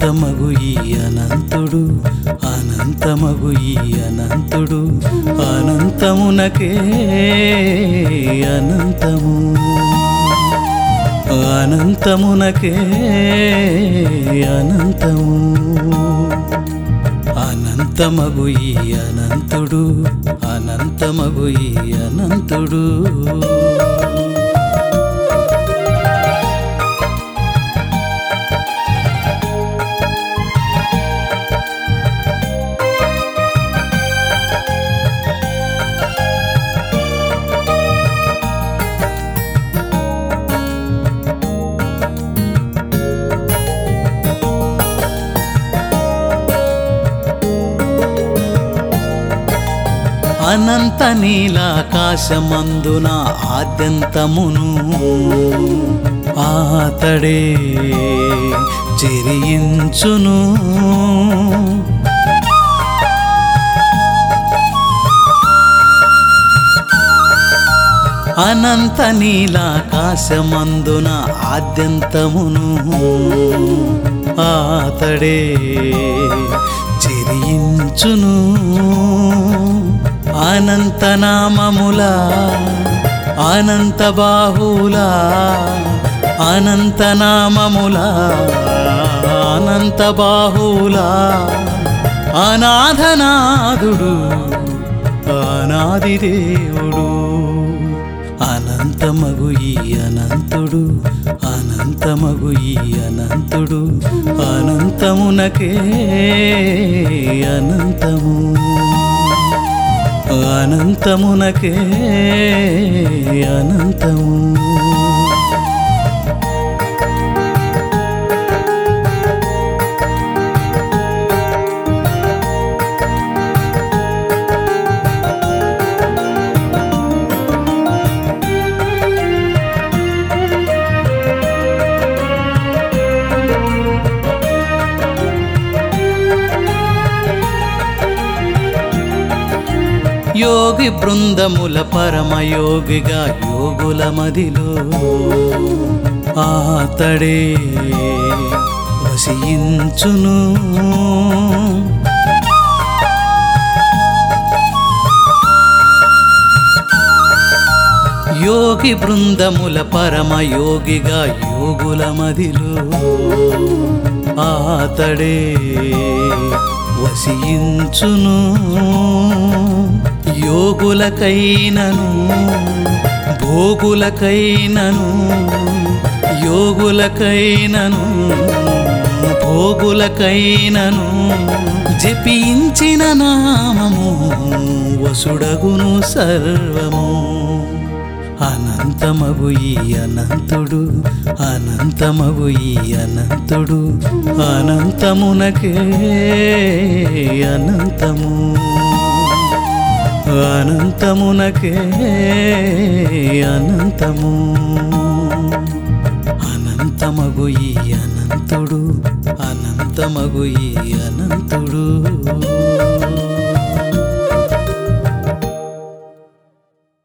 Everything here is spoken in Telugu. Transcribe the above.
అనంతమగు ఈ అనంతుడు అనంతమగు ఈ అనంతుడు అనంతమునకే అనంతము అనంతమునకే అనంతము అనంతమగు ఈ అనంతుడు అనంతమగు ఈ అనంతుడు అనంత నీలాకాశమందున ఆద్యంతమును ఆతడే చెరియించును అనంత నీలాకాశమందున ఆద్యంతమును ఆతడే చెరియించును అనంత నామముల అనంత బాహుల అనంత నామముల అనంత బాహుల అనాథనాథుడు అనాది దేవుడు అనంతమగు ఈ అనంతుడు అనంతమగు ఈ అనంతుడు అనంతమునకే అనంతము అనంతమునకే అనంతము యోగి బృందముల పరమయోగిగా యోగుల మదిలో ఆతడే వసించును యోగి బృందముల పరమయోగిగా యోగుల మదిలో ఆతడే వసించును యోగులకైనను భోగులకైనను యోగులకైనను భోగులకైనను జపించిన నామము వసుడగును సర్వము అనంతమగు ఈ అనంతుడు అనంతమగు ఈ అనంతుడు అనంతమునకే అనంతము అనంతమునకే అనంతము అనంతమగు ఈ అనంతుడు అనంతమగు ఈ అనంతుడు